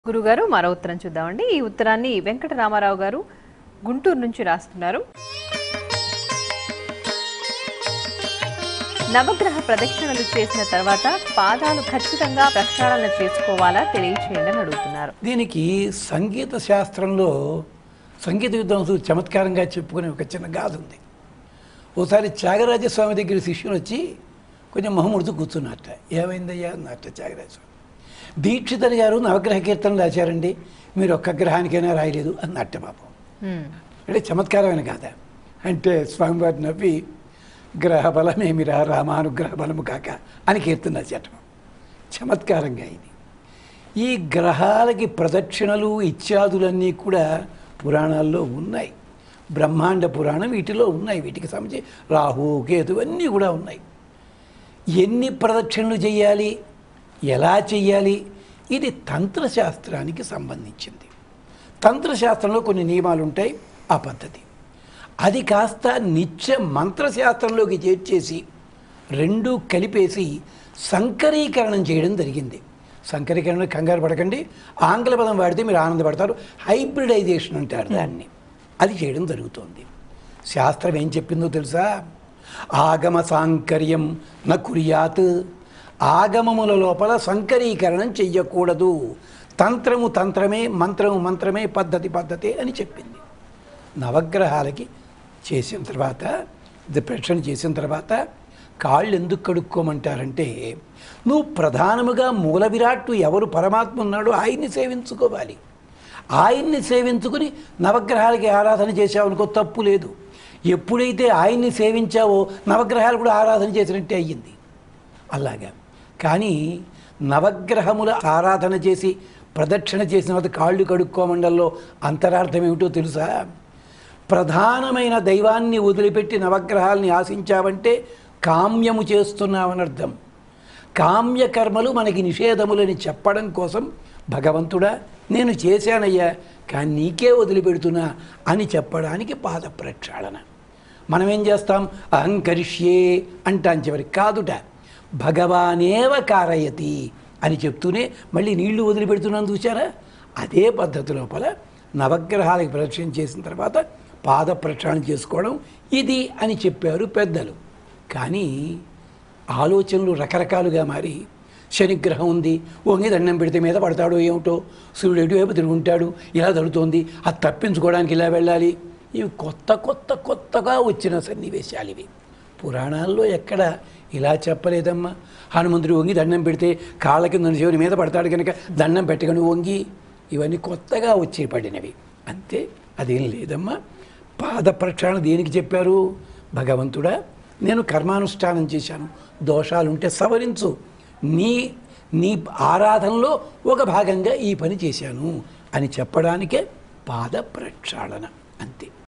గురుగారు మరో ఉత్తరం చూద్దామండి ఈ ఉత్తరాన్ని వెంకట రామారావు గారు గుంటూరు నుంచి రాస్తున్నారు నవగ్రహ ప్రదక్షిణలు చేసిన తర్వాత పాదాలు ఖచ్చితంగా ప్రక్షాళన చేసుకోవాలా తెలియచేయండి అని అడుగుతున్నారు దీనికి సంగీత శాస్త్రంలో సంగీత విద్వాంసులు చమత్కారంగా చెప్పుకునే ఒక చిన్న గాథ ఉంది ఓసారి త్యాగరాజస్వామి దగ్గర శిష్యులు వచ్చి కొంచెం మొహముడుతూ కూర్చున్నట్ట ఏమైందయ్యా అన్నట్ట త్యాగరాజస్వామి దీక్షితర్ గారు నవగ్రహ కీర్తనలు రాశారండి మీరు ఒక్క గ్రహానికైనా రాయలేదు అన్నట్ట పాపం హ్మ్. అంటే చమత్కారమైన గాథ అంటే స్వామివారి నవ్వి గ్రహ బలమేమిరా రామానుగ్రహ బలము కాక అని కీర్తన రాసేటం చమత్కారంగా ఇది ఈ గ్రహాలకి ప్రదక్షిణలు ఇత్యాదులన్నీ కూడా పురాణాల్లో ఉన్నాయి బ్రహ్మాండ పురాణం వీటిలో ఉన్నాయి వీటికి సంబంధించి రాహు కేతు అన్నీ కూడా ఉన్నాయి ఎన్ని ప్రదక్షిణలు చేయాలి ఎలా చెయ్యాలి ఇది తంత్రశాస్త్రానికి సంబంధించింది తంత్రశాస్త్రంలో కొన్ని నియమాలు ఉంటాయి ఆ పద్ధతి అది కాస్త నిత్య మంత్రశాస్త్రంలోకి చేర్చేసి రెండు కలిపేసి సంకరీకరణం చేయడం జరిగింది సంకరీకరణ కంగారు పడకండి ఆంగ్ల పదం వాడితే మీరు ఆనందపడతారు హైబ్రిడైజేషన్ అంటారు దాన్ని అది చేయడం జరుగుతోంది శాస్త్రం ఏం చెప్పిందో తెలుసా ఆగమ సాంకర్యం న కుర్యాత్ ఆగమముల లోపల సంకరీకరణం చెయ్యకూడదు తంత్రము తంత్రమే మంత్రము మంత్రమే పద్ధతి పద్ధతే అని చెప్పింది నవగ్రహాలకి చేసిన తర్వాత ఇది ప్రదక్షిణ చేసిన తర్వాత కాళ్ళు ఎందుకు కడుక్కోమంటారంటే నువ్వు ప్రధానముగా మూల విరాట్టు ఎవరు పరమాత్మ ఉన్నాడో ఆయన్ని సేవించుకోవాలి ఆయన్ని సేవించుకుని నవగ్రహాలకి ఆరాధన చేసావనుకో తప్పు లేదు ఎప్పుడైతే ఆయన్ని సేవించావో నవగ్రహాలు కూడా ఆరాధన చేసినట్టే అయ్యింది అలాగా కానీ నవగ్రహముల ఆరాధన చేసి ప్రదక్షిణ చేసిన తర్వాత కాళ్ళు కడుక్కోమండల్లో అంతరార్థం ఏమిటో తెలుసా ప్రధానమైన దైవాన్ని వదిలిపెట్టి నవగ్రహాల్ని ఆశించావంటే కామ్యము చేస్తున్నావని అర్థం కామ్యకర్మలు మనకి నిషేధములని చెప్పడం కోసం భగవంతుడా నేను చేశానయ్యా కానీ నీకే వదిలిపెడుతున్నా అని చెప్పడానికి పాద ప్రక్షాళన మనం ఏం చేస్తాం అహంకరిష్యే అంటాం చివరికి కాదుట భగవానేవ కారయతి అని చెప్తూనే మళ్ళీ నీళ్లు వదిలిపెడుతున్నాను చూసారా అదే పద్ధతి లోపల నవగ్రహాలకు ప్రదక్షిణ చేసిన తర్వాత పాద ప్రక్షాళన చేసుకోవడం ఇది అని చెప్పారు పెద్దలు కానీ ఆలోచనలు రకరకాలుగా మారి శనిగ్రహం ఉంది వంగి దండం పెడితే మీద పడతాడో ఏమిటో సూర్యుడు ఎటువైపు తిరుగుంటాడు ఇలా జరుగుతోంది అది తప్పించుకోవడానికి ఇలా వెళ్ళాలి ఇవి కొత్త కొత్త కొత్తగా వచ్చిన సన్నివేశాలు ఇవి పురాణాల్లో ఎక్కడ ఇలా చెప్పలేదమ్మా హనుమంతుడు వంగి దండం పెడితే కాళ్ళ కింద శివుని మీద పడతాడు కనుక దండం పెట్టగను వంగి ఇవన్నీ కొత్తగా వచ్చి పడినవి అంతే అదేం లేదమ్మా పాద ప్రక్షాళన దేనికి చెప్పారు భగవంతుడా నేను కర్మానుష్ఠానం చేశాను దోషాలుంటే సవరించు నీ నీ ఆరాధనలో ఒక భాగంగా ఈ పని చేశాను అని చెప్పడానికే పాద ప్రక్షాళన అంతే